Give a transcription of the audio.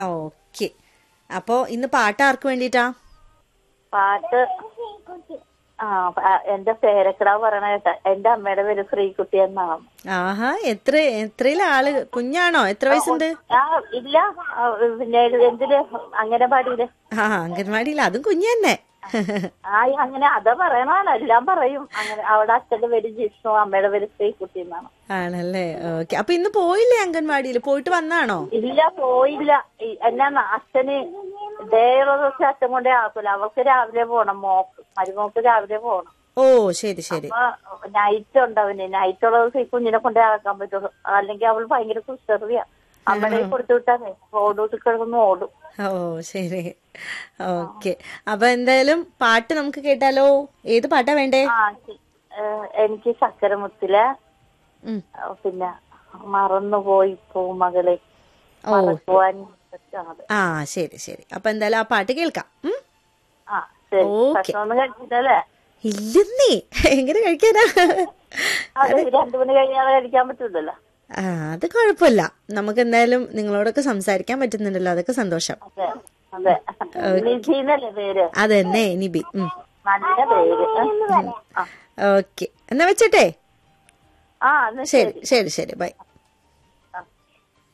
Okay അപ്പോ ഇന്ന് പാട്ട് ആർക്ക് വേണ്ടിട്ടാ പാട്ട് ആ പ- എന്റെ പേരക്കിടാവ് പറയണ കേട്ട എന്റെ അമ്മയുടെ പേര് ശ്രീകുട്ടി എന്നാണ് ആഹാ എത്ര എത്രയിലെ ആള് കുഞ്ഞാണോ എത്ര വയസ്സുണ്ട് ആ ഇല്ല ആ, പിന്നെ എന്തില് അംഗനവാടിയില് ആ അംഗൻവാടിയിൽ അതും കുഞ്ഞു തന്നെ ആ അങ്ങനെ അതാ പറയണതാണ് എല്ലാം പറയും അങ്ങനെ അവിടെ അച്ഛന്റെ പേര് ജിഷ്ണു അമ്മയുടെ പേര് ശ്രീകുട്ടി എന്നാണ് ആണല്ലേ ഓക്കെ അപ്പൊ ഇന്ന് പോയില്ലേ അംഗൻവാടിയിൽ പോയിട്ട് വന്നാണോ ഇല്ല പോയില്ല ഈ- എന്നാ അച്ഛന് ഡേയുള്ള ദിവസം അച്ഛൻ കൊണ്ടേ ആക്കൂല അവൾക്ക് രാവിലെ പോണം മോക്ക് മരുമോക്ക് രാവിലെ പോണം ഓ ശരി ശരി അപ്പൊ നൈറ്റ് ഉണ്ട് അവന് നൈറ്റ് ഉള്ള ദിവസം ഈ കുഞ്ഞിനെ കൊണ്ടേ ആക്കാൻ പറ്റുള്ളൂ അല്ലെങ്കിൽ അവൾ ഭയങ്കര കുസറിയ അമ്മയുടെ കയ്യിൽ കൊടുത്തു വിട്ടാലേ റോഡ് കിടന്ന് ഓടും ഓ ശരി ഓക്കെ അപ്പൊ എന്തായാലും പാട്ട് നമുക്ക് കേട്ടാലോ ഏത് പാട്ടാ വേണ്ടേ ആ ശരി. ഏഹ് എനിക്ക് ചക്കരമുത്തിലെ ഉം. ഏഹ് പിന്നെ മറന്നുപോയി പൂമകളെ ഓ മറക്കുവാൻ പറ്റാതെ ആ ശരി ശരി അപ്പൊ എന്തായാലും ആ പാട്ട് കേൾക്കാം ഉം? ആ ശരി ഓക്കേ. ഭക്ഷണമൊന്നും കഴിച്ചിട്ടല്ലേ ഇല്ലെന്നേ എങ്ങനെ കഴിക്കാനാ അത് രണ്ടു മണി കഴിഞ്ഞാൽ കഴിക്കാൻ പറ്റൂലല്ലോ ആ അത് കുഴപ്പമില്ല നമുക്ക് എന്തായാലും നിങ്ങളോടൊക്കെ സംസാരിക്കാൻ പറ്റുന്നുണ്ടല്ലോ അതൊക്കെ സന്തോഷം അതെ അതെ നിധീന്നല്ലേ പേര് അതന്നെ നിബി ഉം നല്ല പേര് ആ ഓക്കെ എന്നാ വെച്ചട്ടെ ആ എന്നാ ശരി ശരി ശരി ബൈ